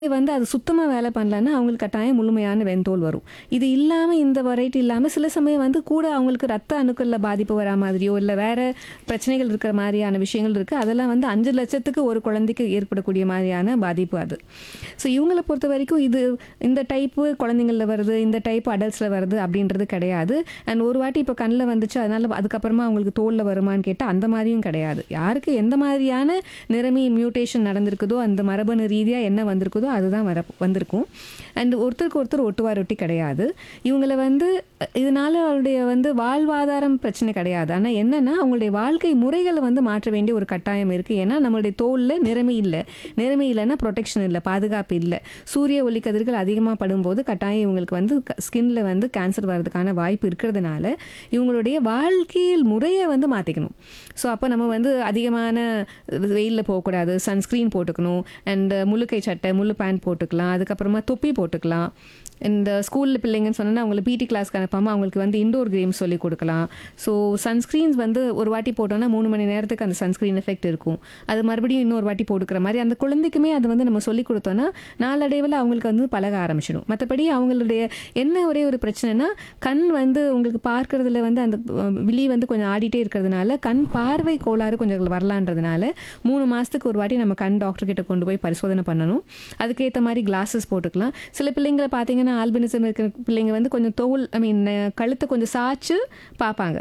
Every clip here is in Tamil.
வந்து அது சுத்தமா வேலை பண்ணலன்னா அவங்களுக்கு கட்டாயம் முழுமையான வெண்தோல் வரும். இது இல்லாம இந்த வெரைட்டி இல்லாம சில சமயம் வந்து கூட அவங்களுக்கு ரத்த அணுக்கள்ல பாதிப்பு வரா மாதிரியோ, இல்ல வேற பிரச்சனைகள் இருக்கிற மாரியான விஷயங்கள் இருக்கு. அதெல்லாம் வந்து 5 லட்சத்துக்கு ஒரு குழந்தைக்கு ஏற்படக்கூடிய மாரியான பாதிப்பு அது. ஸோ இவங்கள பொறுத்தவரைக்கும் இது இந்த டைப்பு குழந்தைங்கள்ல வருது, இந்த டைப் அடல்ட்ஸ்ல வருது அப்படின்றது கிடையாது. அண்ட் ஒரு வாட்டி இப்போ கண்ல வந்துச்சு அதனால அதுக்கப்புறமா அவங்களுக்கு தோல்ல வருமான்னு கேட்டா அந்த மாரியும் கிடையாது. யாருக்கு எந்த மாதிரியான நிறமி மியூட்டேஷன் நடந்திருக்குதோ, அந்த மரபணு ரீதியா என்ன வந்திருக்குதோ அதுதான் வர வந்திருக்கும். அண்ட் ஒருத்தருக்கு ஒருத்தர் ஒட்டுவார் ஒட்டி கிடையாது. இவங்கள வந்து இதனால அவருடைய வந்து வாழ்வாதாரம் பிரச்சனை கிடையாது. ஆனா என்னன்னா அவங்களுடைய வாழ்க்கை முறைகள வந்து மாற்ற வேண்டிய ஒரு கட்டாயம் இருக்கு. ஏன்னா நம்மளுடைய தோல்ல நிறமி இல்ல. நிறமி இல்லன்னா புரொடெக்ஷன் இல்ல, பாதுகாப்பு இல்ல. சூரிய ஒளிக்கதிர்கள் அதிகமா படும்போது கட்டாயம் இவங்களுக்கு வந்து க ஸ்கின்ல வந்து கேன்சர் வர்றதுக்கான வாய்ப்பு இருக்கிறதுனால, இவங்களுடைய வாழ்க்கையில் முறைய வந்து மாத்திக்கணும். ஸோ அப்ப நம்ம வந்து அதிகமான வெயில்ல போகக்கூடாது. சன்ஸ்கிரீன் போட்டுக்கணும். அண்ட் முழுக்கை சட்டை, முழு பேண்ட் போட்டுக்கலாம். அதுக்கப்புறமா தொப்பி போட்டுக்கலாம். இந்த ஸ்கூல்ல பிள்ளைங்கன்னு சொன்னோன்னா அவங்கள பிடி கிளாஸ்க்கு அனுப்பாம அவங்களுக்கு வந்து இன்டோர் கேம்ஸ் சொல்லிக் கொடுக்கலாம். ஸோ சன்ஸ்கிரீன்ஸ் வந்து ஒரு வாட்டி போட்டோம்னா 3 மணி நேரத்துக்கு அந்த சன்ஸ்கிரீன் எஃபெக்ட் இருக்கும். அது மறுபடியும் இன்னொரு வாட்டி போட்டுக்கிற மாரி அந்த குழந்தைக்குமே அது வந்து நம்ம சொல்லிக் கொடுத்தோம்னா, நாளடைவுல அவங்களுக்கு வந்து பழக ஆரம்பிச்சிடும். மத்தபடி அவங்களுடைய என்ன ஒரே ஒரு பிரச்சனைன்னா, கண் வந்து உங்களுக்கு பார்க்கறதுல வந்து அந்த விழி வந்து கொஞ்சம் ஆடிட்டே இருக்கிறதுனால, கண் பார்வை கோளாறு கொஞ்சம் வரலான்றதுனால 3 மாசத்துக்கு ஒரு வாட்டி நம்ம கண் டாக்டர் கிட்ட கொண்டு போய் பரிசோதனை பண்ணணும். அதுக்கேத்த மாரி கிளாஸஸ் போட்டுக்கலாம். சில பிள்ளைங்கள பார்த்தீங்கன்னா, ஆல்பினிசம் இருக்கிற பிள்ளைங்க வந்து கொஞ்சம் தோல் ஐ மீன் கழுத்த கொஞ்சம் சாய்ச்சு பார்ப்பாங்க.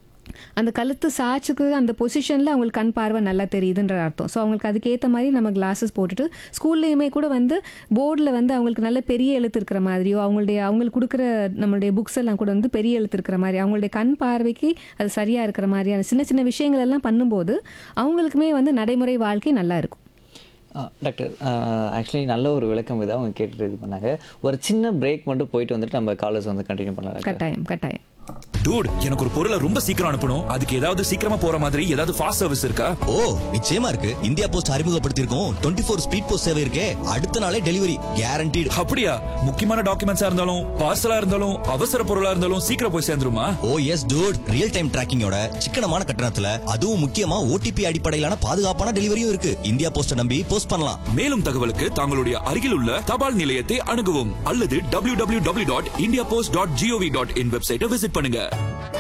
அந்த கழுத்து சாய்ச்சுக்கு அந்த பொசிஷன்ல அவங்களுக்கு கண் பார்வை நல்லா தெரியுதுன்ற அர்த்தம். ஸோ அவங்களுக்கு அதுக்கேத்த மாரி நம்ம கிளாஸஸ் போட்டுட்டு, ஸ்கூல்லயுமே கூட வந்து போர்ட்ல வந்து அவங்களுக்கு நல்ல பெரிய எழுத்து இருக்கிற மாதிரியோ, அவங்களுடைய அவங்களுக்கு குடுக்குற நம்மளுடைய புக்ஸ் எல்லாம் கூட வந்து பெரிய எழுத்து இருக்கிற மாரி, அவங்களுடைய கண் பார்வைக்கு அது சரியா இருக்கிற மாரியான சின்ன சின்ன விஷயங்கள் எல்லாம் பண்ணும்போது, அவங்களுக்குமே வந்து நடைமுறை வாழ்க்கை நல்லா இருக்கும். ஆ, டாக்டர் ஆக்சுவலி நல்ல ஒரு விளக்கம் இதை அவங்க கேட்டுட்டு இது பண்ணாங்க ஒரு சின்ன பிரேக் மட்டும் போயிட்டு வந்துட்டு நம்ம காலேஜ் வந்து கண்டினியூ பண்ணலாம் டாக்டர் கட்டாயம், கட்டாயம். டூட் எனக்கு ஒரு பொருளை ரொம்ப சீக்கிரம் அனுப்பணும் அதுக்கு ஏதாவது சீக்கிரமா போற மாதிரி ஏதாவது ஃபாஸ்ட் சர்வீஸ் இருக்கா ஓ நிச்சயமா இருக்கு இந்தியா போஸ்ட் அறிமுகப்படுத்தியிருக்கோம் டுவெண்ட்டி ஃபோர் ஸ்பீட் போஸ்ட் சேவை இருக்கே அடுத்த நாளே டெலிவரி கேரண்டீடு அப்படியா முக்கியமான டாக்குமெண்ட்ஸா இருந்தாலும் பார்சலா இருந்தாலும் அவசர பொருளா இருந்தாலும் சீக்கிரம் போய் சேர்ந்துருமா oh yes dude real time டிராக்கிங்கோட சிக்கனமான கட்டணத்துல அதுவும் முக்கியமா ஓடிபி அடிப்படையிலான பாதுகாப்பான டெலிவரியும் இருக்கு இந்தியா போஸ்ட நம்பி போஸ்ட் பண்ணலாம் மேலும் தகவலுக்கு தங்களுடைய அருகில் உள்ள தபால் நிலையத்தை அணுகவும் அல்லது www.indiapost.gov.in வெப்சைட்டை விசிட் பண்ணுங்க